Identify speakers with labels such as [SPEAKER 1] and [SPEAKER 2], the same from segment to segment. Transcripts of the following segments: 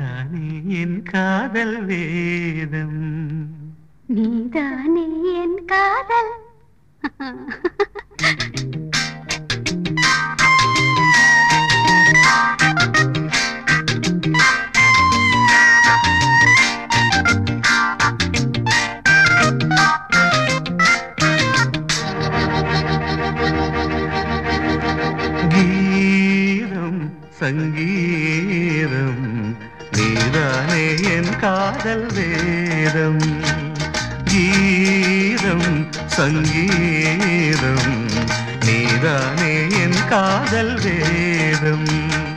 [SPEAKER 1] நீதானே என் காதல் வேதம்
[SPEAKER 2] நீதானே என் காதல்
[SPEAKER 1] கீதம் சங்கீதம் நீதானே என் காதல் வேதம் கீதம் சங்கீதம் நீதானே என் காதல் வேதம்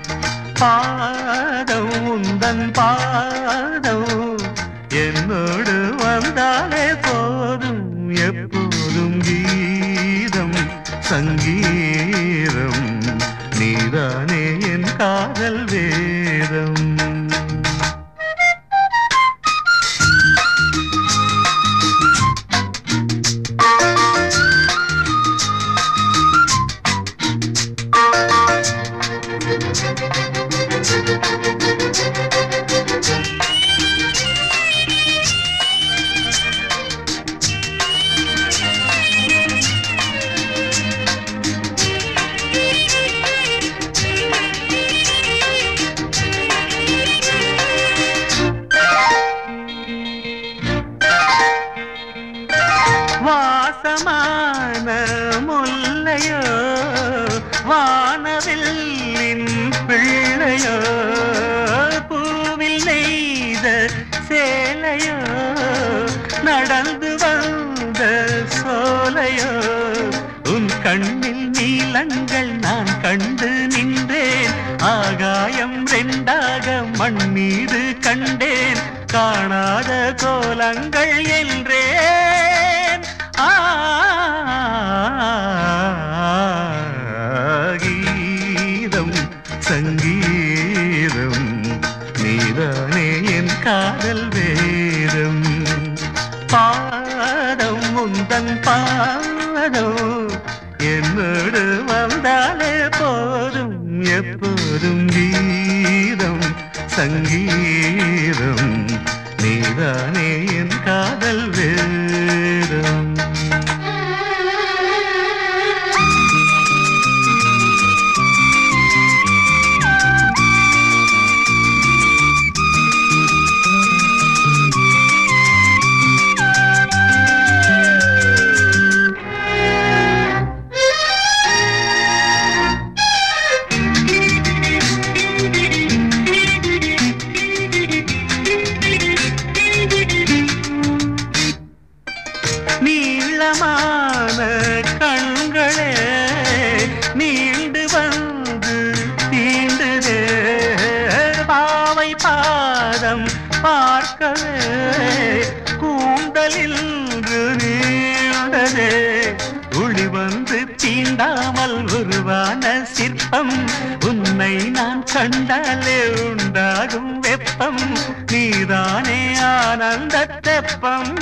[SPEAKER 1] பாதம் உந்தன் பாதம் என்னோடு வந்தாலே போதும் எப்போதும் கீதம் சங்கீதம் நீதானே என் காதல் வேதம் வாசமான முல்லையோ வானவில்லின் பிள்ளையோ பூவில் நெய்த சேலையோ நடந்து வந்த சோலையோ உன் கண்ணில் நீலங்கள் நான் கண்டு நின்றேன் ஆகாயம் ரெண்டாக மண் மீது கண்டேன் காணாத கோலங்கள் என்றேன் ஆ கீதம் சங்கீதம் நீதானே என் காதல் வேதம் பாதம் முந்தன் பாதம் என்னோடு வந்தாலே போதும் எப்போதும் கீதம் சங்கீதம் நீதானே என் காதல் வேதம் நீளமான கண்களே நீண்டு வந்து தீண்டுதே பாவை பாதம் பார்க்கவே கூந்தலில் நீண்டதே ஒளி வந்து தீண்டாமல் உருவான சிற்பம் உன்னை நான் கண்டாலே உண்டாகும் வெப்பம் நீதானே ஆனந்த தெப்பம்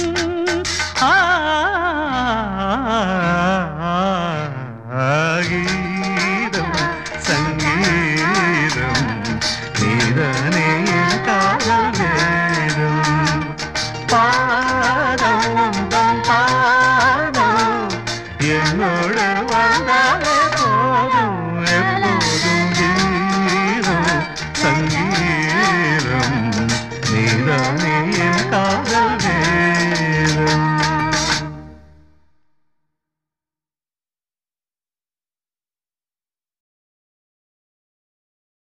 [SPEAKER 1] ஆகீதம் சங்கீதம் நீதானே என் காதல் வேதம் பாதம் உந்தன் பாதம் என்னோடு வந்தாலே போதும் எப்போதும் கீதம் சங்கீதம் நீதானே என் காதல்